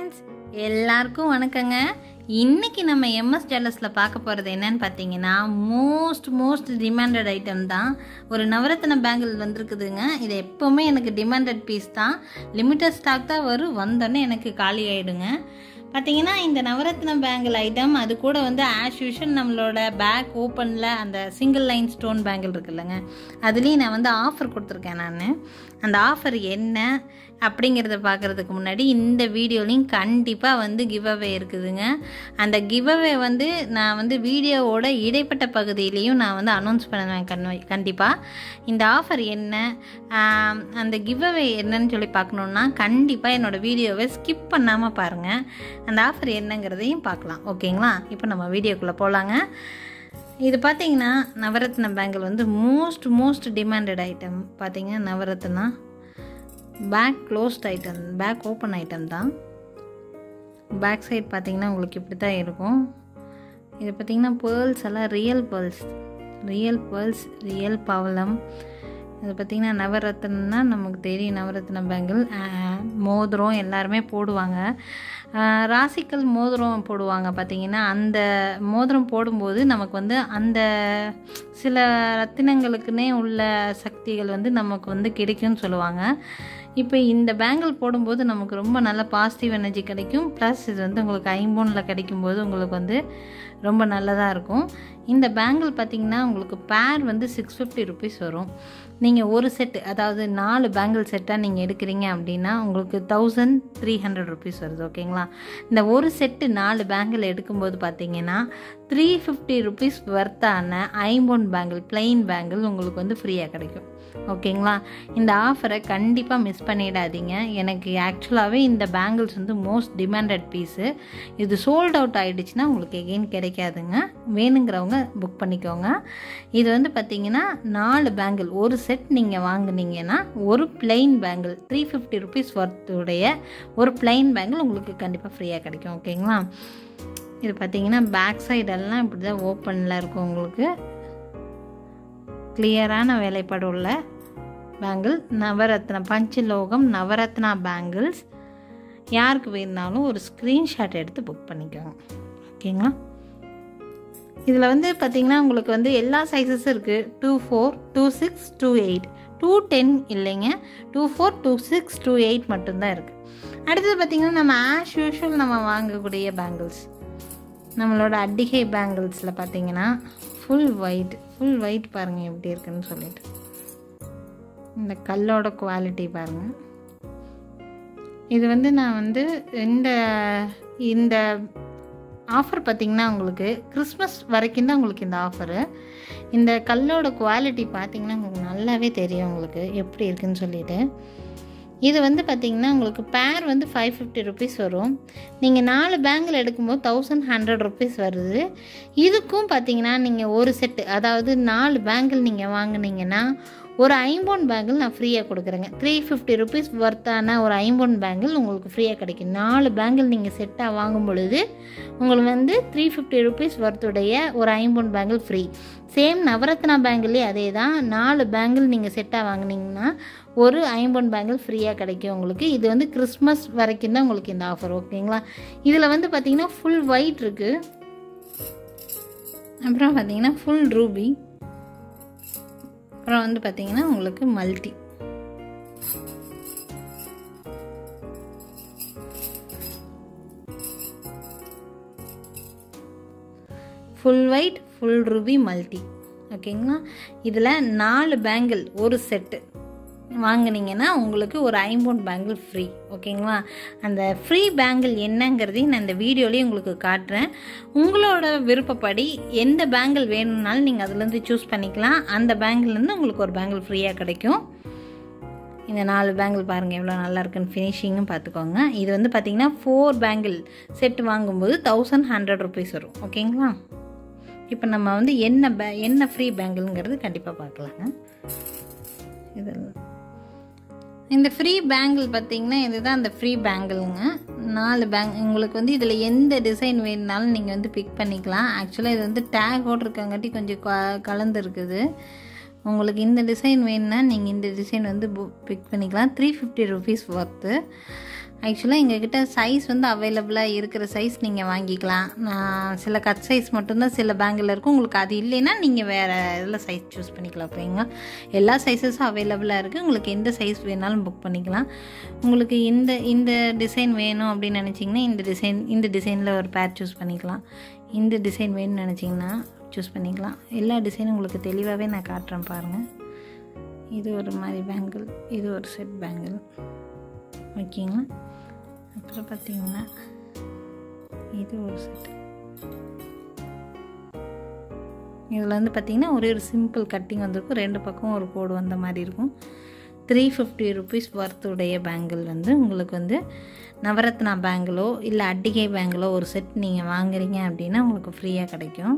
friends எல்லாருக்கும் வணக்கங்க இன்னைக்கு நம்ம எம்எஸ் ஜுவல்லர்ஸில் பார்க்க போகிறது என்னன்னு பார்த்தீங்கன்னா மோஸ்ட் மோஸ்ட் டிமாண்டட் ஐட்டம் தான் ஒரு நவரத்ன பேங்கிள் வந்திருக்குதுங்க இது எப்போவுமே எனக்கு டிமாண்டட் பீஸ் தான் லிமிட்டட் ஸ்டாக் தான் வரும் வந்தோடனே எனக்கு காலி ஆகிடுங்க பார்த்தீங்கன்னா இந்த நவரத்ன பேங்கிள் ஐட்டம் அது கூட வந்து ஆஸ் யூஷுவல் நம்மளோட பேக் ஓப்பனில் அந்த சிங்கிள் லைன் ஸ்டோன் பேங்கிள் இருக்குல்லங்க அதுலேயும் நான் வந்து ஆஃபர் கொடுத்துருக்கேன் நான் அந்த ஆஃபர் என்ன அப்படிங்கிறத பார்க்குறதுக்கு முன்னாடி இந்த வீடியோலையும் கண்டிப்பாக வந்து கிவ் அவே இருக்குதுங்க அந்த கிவ் அவே வந்து நான் வந்து வீடியோவோட இடைப்பட்ட பகுதியிலையும் நான் வந்து அனௌன்ஸ் பண்ணுவேன் கண்ணு கண்டிப்பாக இந்த ஆஃபர் என்ன ஆம், அந்த கிவ் அவே என்னன்னு சொல்லி பார்க்கணுன்னா கண்டிப்பாக என்னோடய வீடியோவை ஸ்கிப் பண்ணாமல் பாருங்கள் அந்த ஆஃபர் என்னங்கிறதையும் பார்க்கலாம் ஓகேங்களா இப்போ நம்ம வீடியோக்குள்ளே போகலாங்க இது பார்த்தீங்கன்னா நவரத்ன பேங்கிள் வந்து மோஸ்ட் மோஸ்ட் டிமாண்டட் ஐட்டம் பார்த்தீங்கன்னா navaratna back closed item back open item தான் பேக் சைடு பார்த்தீங்கன்னா உங்களுக்கு இப்படி தான் இருக்கும் இது பார்த்தீங்கன்னா பேர்ல்ஸ் எல்லாம் real pearls real pearls real பவளம் இது பார்த்திங்கன்னா நவரத்னா நமக்கு தெரியும் நவரத்ன பேங்கிள் மோதிரம் எல்லாருமே போடுவாங்க ஆஹ் ராசிக்கல் மோதிரம் போடுவாங்க பார்த்திங்கன்னா அந்த மோதிரம் போடும்போது நமக்கு வந்து அந்த சில ரத்தினங்களுக்குன்னே உள்ள சக்திகள் வந்து நமக்கு வந்து கிடைக்கும்னு சொல்லுவாங்க இப்போ இந்த பேங்கிள் போடும்போது நமக்கு ரொம்ப நல்ல பாசிட்டிவ் எனர்ஜி கிடைக்கும் ப்ளஸ் இது வந்து உங்களுக்கு ஐம்பூனில் கிடைக்கும்போது உங்களுக்கு வந்து ரொம்ப நல்லதாக இருக்கும் இந்த பேங்கிள் பார்த்திங்கன்னா உங்களுக்கு பேர் வந்து சிக்ஸ் ஃபிஃப்டி ருபீஸ் வரும் நீங்கள் ஒரு செட்டு அதாவது நாலு பேங்கிள் செட்டாக நீங்கள் எடுக்கிறீங்க அப்படின்னா உங்களுக்கு தௌசண்ட் த்ரீ ஹண்ட்ரட் ருபீஸ் வருது ஓகேங்களா இந்த ஒரு செட்டு நாலு பேங்கிள் எடுக்கும்போது பார்த்தீங்கன்னா த்ரீ ஃபிஃப்டி ருபீஸ் வர்த்தான ஐம்பொன் பேங்கிள் பிளெயின் பேங்கிள் உங்களுக்கு வந்து ஃப்ரீயாக கிடைக்கும் ஓகேங்களா இந்த ஆஃபரை கண்டிப்பாக மிஸ் பண்ணிடாதீங்க எனக்கு ஆக்சுவலாகவே இந்த பேங்கிள்ஸ் வந்து மோஸ்ட் டிமாண்டட் பீஸு இது சோல்ட் அவுட் ஆகிடுச்சுன்னா உங்களுக்கு எகெயின் கிடைக்காதுங்க வேணுங்கிறவங்க புக் பண்ணிக்கோங்க இது வந்து பார்த்தீங்கன்னா நாலு பேங்கிள் ஒரு செட் நீங்கள் வாங்குனீங்கன்னா ஒரு plain bangle three fifty rupees ஒர்த்துடைய ஒரு பிளெயின் பேங்கிள் உங்களுக்கு கண்டிப்பாக ஃப்ரீயாக கிடைக்கும் ஓகேங்களா இது பார்த்தீங்கன்னா பேக் சைடெல்லாம் இப்படி தான் ஓப்பனில் இருக்கும் உங்களுக்கு கிளியரான வேலைப்பாடு உள்ள பேங்கிள் நவரத்னா பஞ்சலோகம் நவரத்னா பேங்கிள்ஸ் யாருக்கு வேணுனாலும் ஒரு ஸ்க்ரீன்ஷாட் எடுத்து புக் பண்ணிக்கோங்க ஓகேங்களா இதில் வந்து பார்த்திங்கன்னா உங்களுக்கு வந்து எல்லா சைஸஸும் இருக்குது two four two six two eight two ten இல்லைங்க two four two six two eight மட்டும்தான் இருக்குது அடுத்தது பார்த்திங்கன்னா நம்ம ஆஸ் யூஷுவல் நம்ம வாங்கக்கூடிய பேங்கிள்ஸ் நம்மளோட அட்டிகை பேங்கிள்ஸில் பார்த்தீங்கன்னா ஃபுல் ஒயிட் ஃபுல் ஒயிட் பாருங்கள் எப்படி இருக்குன்னு சொல்லிட்டு இந்த கல்லோட குவாலிட்டி பாருங்கள் இது வந்து நான் வந்து இந்த இந்த ஆஃபர் பார்த்திங்கன்னா உங்களுக்கு கிறிஸ்மஸ் வரைக்கும் தான் உங்களுக்கு இந்த ஆஃபரு இந்த கல்லோட குவாலிட்டி பார்த்திங்கன்னா உங்களுக்கு நல்லாவே தெரியும் உங்களுக்கு எப்படி இருக்குன்னு சொல்லிட்டு இது வந்து பார்த்திங்கன்னா உங்களுக்கு பேர் வந்து ஃபைவ் ஃபிஃப்டி ருபீஸ் வரும் நீங்கள் நாலு பேங்கில் எடுக்கும்போது தௌசண்ட் ஹண்ட்ரட் ருபீஸ் வருது இதுக்கும் பார்த்தீங்கன்னா நீங்கள் ஒரு செட்டு அதாவது நாலு பேங்கிள் நீங்கள் வாங்குனீங்கன்னா ஒரு ஐம்பொன் பேங்கிள் நான் ஃப்ரீயாக கொடுக்குறேங்க த்ரீ ஃபிஃப்டி ருபீஸ் ஒர்த்தான ஒரு ஐம்பொன் பேங்கிள் உங்களுக்கு ஃப்ரீயாக கிடைக்கும் நாலு பேங்கிள் நீங்கள் செட்டாக வாங்கும் பொழுது உங்களுக்கு வந்து த்ரீ ஃபிஃப்டி ருபீஸ் ஒர்த்துடைய ஒரு ஐம்பொன் பேங்கிள் ஃப்ரீ சேம் நவரத்னா பேங்கிள்லேயே அதே தான் நாலு பேங்கிள் நீங்கள் செட்டாக வாங்குனீங்கன்னா ஒரு ஐம்பொன் பேங்கிள் ஃப்ரீயாக கிடைக்கும் உங்களுக்கு இது வந்து கிறிஸ்மஸ் வரைக்கும் தான் உங்களுக்கு இந்த ஆஃபர் ஓகேங்களா இதில் வந்து பார்த்தீங்கன்னா ஃபுல் ஒயிட் இருக்குது அப்புறம் பார்த்தீங்கன்னா ஃபுல் ரூபி அப்புறம் வந்து பார்த்தீங்கன்னா உங்களுக்கு multi full white full ruby multi ஓகேங்களா இதில் நாலு பேங்கிள் ஒரு செட்டு வாங்குனீங்கன்னா உங்களுக்கு ஒரு ஐம்பொன் பேங்கிள் ஃப்ரீ ஓகேங்களா அந்த ஃப்ரீ பேங்கிள் என்னங்கிறதையும் நான் இந்த வீடியோலேயே உங்களுக்கு காட்டுறேன் உங்களோட விருப்பப்படி எந்த பேங்கிள் வேணும்னாலும் நீங்கள் அதுலேருந்து சூஸ் பண்ணிக்கலாம் அந்த பேங்கிள்லேருந்து உங்களுக்கு ஒரு பேங்கிள் ஃப்ரீயாக கிடைக்கும் இந்த நாலு பேங்கிள் பாருங்கள் எவ்வளோ நல்லா இருக்குன்னு ஃபினிஷிங்கும் பார்த்துக்கோங்க இது வந்து பார்த்தீங்கன்னா ஃபோர் பேங்கிள் செட் வாங்கும்போது தௌசண்ட் ஹண்ட்ரட் ருபீஸ் வரும் ஓகேங்களா இப்போ நம்ம வந்து என்ன பே என்ன ஃப்ரீ பேங்கிள்ங்கிறது கண்டிப்பாக பார்க்கலாங்க இது இந்த ஃப்ரீ பேங்கிள் பார்த்தீங்கன்னா இதுதான் அந்த ஃப்ரீ பேங்கிள்ங்க நாலு பேங்க் உங்களுக்கு வந்து இதில் எந்த டிசைன் வேணுனாலும் நீங்கள் வந்து பிக் பண்ணிக்கலாம் ஆக்சுவலாக இது வந்து டேகோடு இருக்கங்காட்டி கொஞ்சம் க கலந்துருக்குது உங்களுக்கு இந்த டிசைன் வேணும்னா நீங்கள் இந்த டிசைன் வந்து பிக் பண்ணிக்கலாம் த்ரீ ஃபிஃப்டி ருபீஸ் ஒர்த்து ஆக்சுவலாக எங்ககிட்ட சைஸ் வந்து அவைலபிளாக இருக்கிற சைஸ் நீங்கள் வாங்கிக்கலாம் நான் சில கட் சைஸ் மட்டும்தான் சில பேங்கில் இருக்கும் உங்களுக்கு அது இல்லைன்னா நீங்கள் வேறு இதில் சைஸ் சூஸ் பண்ணிக்கலாம் ஓகேங்களா எல்லா சைஸஸும் அவைலபிளாக இருக்குது உங்களுக்கு எந்த சைஸ் வேணாலும் புக் பண்ணிக்கலாம் உங்களுக்கு இந்த இந்த டிசைன் வேணும் அப்படின்னு நினச்சிங்கன்னா இந்த டிசைன் இந்த டிசைனில் ஒரு பேர் சூஸ் பண்ணிக்கலாம் இந்த டிசைன் வேணும்னு நினச்சிங்கன்னா சூஸ் பண்ணிக்கலாம் எல்லா டிசைனும் உங்களுக்கு தெளிவாகவே நான் காட்டுறேன் பாருங்கள் இது ஒரு மாதிரி பேங்கிள் இது ஒரு செட் பேங்கிள் ஓகேங்களா அப்புறம் பார்த்தீங்கன்னா இது ஒரு செட் இதில் வந்து பார்த்திங்கன்னா ஒரே ஒரு சிம்பிள் கட்டிங் வந்திருக்கும் ரெண்டு பக்கம் ஒரு கோடு வந்த மாதிரி இருக்கும் த்ரீ ஃபிஃப்டி ருபீஸ் ஒர்த்துடைய பேங்கிள் வந்து உங்களுக்கு வந்து நவரத்னா பேங்கிளோ இல்லை அட்டிகை பேங்கிளோ ஒரு செட் நீங்கள் வாங்குறீங்க அப்படின்னா உங்களுக்கு ஃப்ரீயாக கிடைக்கும்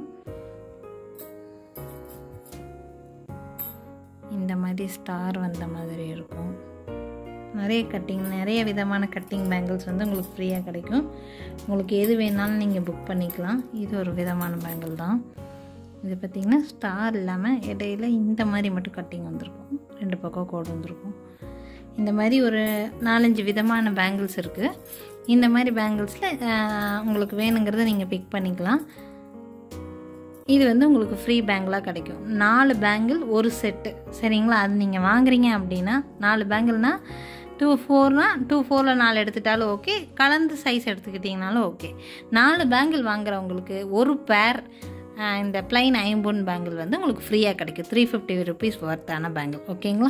இந்த மாதிரி ஸ்டார் வந்த மாதிரி இருக்கும் நிறைய கட்டிங் நிறைய விதமான கட்டிங் பேங்கிள்ஸ் வந்து உங்களுக்கு ஃப்ரீயாக கிடைக்கும் உங்களுக்கு எது வேணாலும் நீங்கள் புக் பண்ணிக்கலாம் இது ஒரு விதமான பேங்கிள் தான் இது பார்த்திங்கன்னா ஸ்டார் இல்லாமல் இடையில இந்த மாதிரி மட்டும் கட்டிங் வந்திருக்கும் ரெண்டு பக்கம் கோடு வந்திருக்கும் இந்த மாதிரி ஒரு நாலஞ்சு விதமான பேங்கிள்ஸ் இருக்குது இந்த மாதிரி பேங்கிள்ஸில் உங்களுக்கு வேணுங்கிறத நீங்கள் பிக் பண்ணிக்கலாம் இது வந்து உங்களுக்கு ஃப்ரீ பேங்கிளாக கிடைக்கும் நாலு பேங்கிள் ஒரு செட்டு சரிங்களா அது நீங்கள் வாங்குறீங்க அப்படின்னா நாலு பேங்கிள்னால் டூ ஃபோர்னா டூ ஃபோரில் நாலு எடுத்துட்டாலும் ஓகே கலந்து சைஸ் எடுத்துக்கிட்டிங்கனாலும் ஓகே நாலு பேங்கிள் வாங்குறவங்களுக்கு ஒரு பேர் இந்த பிளைன் ஐம்பொன் பேங்கிள் வந்து உங்களுக்கு ஃப்ரீயாக கிடைக்கும் த்ரீ ஃபிஃப்டி ருபீஸ் ஒர்த்தான பேங்கிள் ஓகேங்களா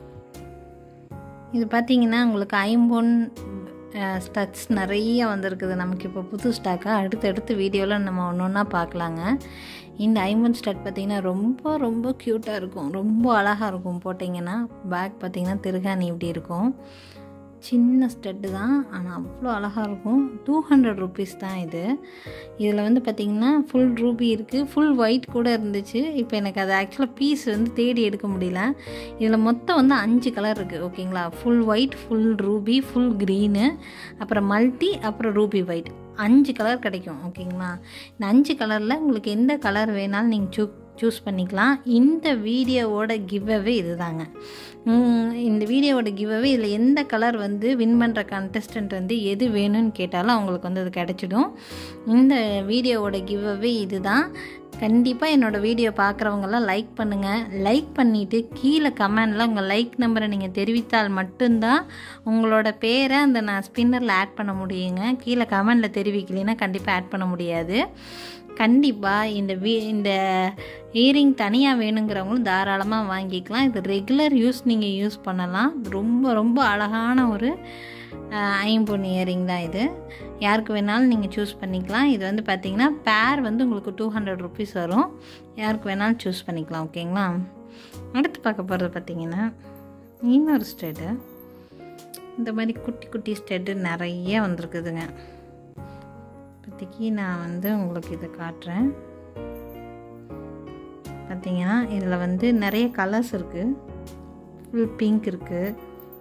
இது பார்த்தீங்கன்னா உங்களுக்கு ஐம்பொன் ஸ்டட்ஸ் நிறைய வந்திருக்குது நமக்கு இப்போ புது ஸ்டாக்காக அடுத்தடுத்து வீடியோவில் நம்ம ஒன்று ஒன்றா பார்க்கலாங்க இந்த ஐம்பன் ஸ்டட் பார்த்திங்கன்னா ரொம்ப ரொம்ப க்யூட்டாக இருக்கும் ரொம்ப அழகாக இருக்கும் போட்டிங்கன்னா பேக் பார்த்திங்கன்னா திருகாணி இப்படி இருக்கும் சின்ன ஸ்டட்டு தான் ஆனால் அவ்வளோ அழகாக இருக்கும் டூ ஹண்ட்ரட் ருபீஸ் தான் இது இதில் வந்து பார்த்திங்கன்னா ஃபுல் ரூபி இருக்குது ஃபுல் ஒயிட் கூட இருந்துச்சு இப்போ எனக்கு அது ஆக்சுவலாக பீஸ் வந்து தேடி எடுக்க முடியல இதில் மொத்தம் வந்து அஞ்சு கலர் இருக்குது ஓகேங்களா full white full ruby full green அப்புறம் மல்டி அப்புறம் ரூபி ஒயிட் அஞ்சு கலர் கிடைக்கும் ஓகேங்களா இந்த அஞ்சு கலரில் உங்களுக்கு எந்த கலர் வேணாலும் நீங்கள் சூ சூஸ் பண்ணிக்கலாம் இந்த வீடியோவோட கிவ்அவே இது தாங்க இந்த வீடியோவோட கிவ்அவே இதில் எந்த கலர் வந்து வின் பண்ணுற கண்டஸ்டன்ட் வந்து எது வேணும்னு கேட்டாலும் அவங்களுக்கு வந்து அது கிடச்சிடும் இந்த வீடியோவோட கிவ்அவே இது தான் கண்டிப்பாக என்னோடய வீடியோ பார்க்குறவங்கெல்லாம் லைக் பண்ணுங்கள் லைக் பண்ணிவிட்டு கீழே கமெண்டில் உங்கள் லைக் நம்பரை நீங்கள் தெரிவித்தால் மட்டும்தான் உங்களோட பேரை அந்த நான் ஸ்பின்னரில் ஆட் பண்ண முடியுங்க கீழே கமெண்டில் தெரிவிக்கலைன்னா கண்டிப்பாக ஆட் பண்ண முடியாது கண்டிப்பாக இந்த வீ இந்த இயரிங் தனியாக வேணுங்கிறவங்களும் தாராளமாக வாங்கிக்கலாம் இது ரெகுலர் யூஸ் நீங்கள் யூஸ் பண்ணலாம் ரொம்ப ரொம்ப அழகான ஒரு ஐம்பொன் இயரிங் தான் இது யாருக்கு வேணாலும் நீங்கள் சூஸ் பண்ணிக்கலாம் இது வந்து பார்த்திங்கன்னா பேர் வந்து உங்களுக்கு டூ ஹண்ட்ரட் ருபீஸ் வரும் யாருக்கு வேணாலும் சூஸ் பண்ணிக்கலாம் ஓகேங்களா அடுத்து பார்க்க போகிறது பார்த்திங்கன்னா இன்னொரு ஸ்டெட்டு இந்த மாதிரி குட்டி குட்டி ஸ்டெட்டு நிறைய வந்திருக்குதுங்க இப்போதைக்கு நான் வந்து உங்களுக்கு இதை காட்டுறேன் பார்த்தீங்கன்னா இதில் வந்து நிறைய கலர்ஸ் இருக்குது ஃபுல் பிங்க் இருக்குது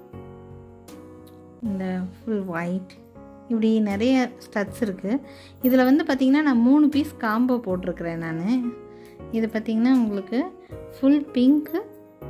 இந்த ஃபுல் ஒயிட் இப்படி நிறைய ஸ்டட்ஸ் இருக்குது இதில் வந்து பார்த்திங்கன்னா நான் மூணு பீஸ் காம்போ போட்டிருக்கிறேன் நான் இது பார்த்திங்கன்னா உங்களுக்கு full pink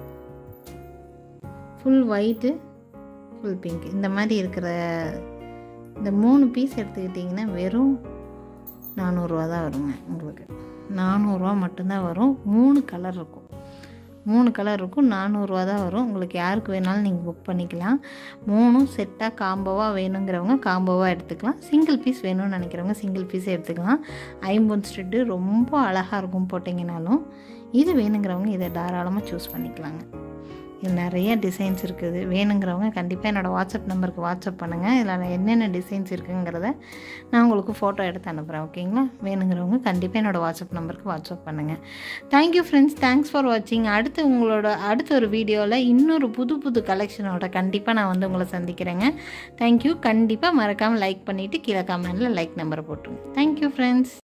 full white full pink இந்த மாதிரி இருக்கிற இந்த மூணு பீஸ் எடுத்துக்கிட்டிங்கன்னா வெறும் நானூறுரூவா தான் வருங்க உங்களுக்கு நானூறுரூவா மட்டும்தான் வரும் மூணு கலர் இருக்கும் மூணு கலர் இருக்கும் நானூறுரூவா தான் வரும் உங்களுக்கு யாருக்கு வேணாலும் நீங்கள் புக் பண்ணிக்கலாம் மூணும் செட்டாக காம்போவாக வேணுங்கிறவங்க காம்போவாக எடுத்துக்கலாம் சிங்கிள் பீஸ் வேணும்னு நினைக்கிறவங்க சிங்கிள் பீஸே எடுத்துக்கலாம் ஐம்பொன் ஸ்ட்ரிட்டு ரொம்ப அழகாக இருக்கும் போட்டிங்கனாலும் இது வேணுங்கிறவங்க இதை தாராளமாக சூஸ் பண்ணிக்கலாங்க இது நிறைய டிசைன்ஸ் இருக்குது வேணுங்கிறவங்க கண்டிப்பாக என்னோடய வாட்ஸ்அப் நம்பருக்கு வாட்ஸ்அப் பண்ணுங்கள் இதில் என்னென்ன டிசைன்ஸ் இருக்குங்கிறத நான் உங்களுக்கு ஃபோட்டோ எடுத்து அனுப்புகிறேன் ஓகேங்களா வேணுங்கிறவங்க கண்டிப்பாக என்னோடய வாட்ஸ்அப் நம்பருக்கு வாட்ஸ்அப் பண்ணுங்கள் தேங்க்யூ ஃப்ரெண்ட்ஸ் தேங்க்ஸ் ஃபார் வாட்சிங் அடுத்து உங்களோட அடுத்த ஒரு வீடியோவில் இன்னொரு புது புது கலெக்ஷனோட கண்டிப்பாக நான் வந்து உங்களை சந்திக்கிறேங்க தேங்க்யூ கண்டிப்பாக மறக்காமல் லைக் பண்ணிவிட்டு கீழே கமெண்டில் லைக் நம்பரை போட்டுருங்க தேங்க்யூ ஃப்ரெண்ட்ஸ்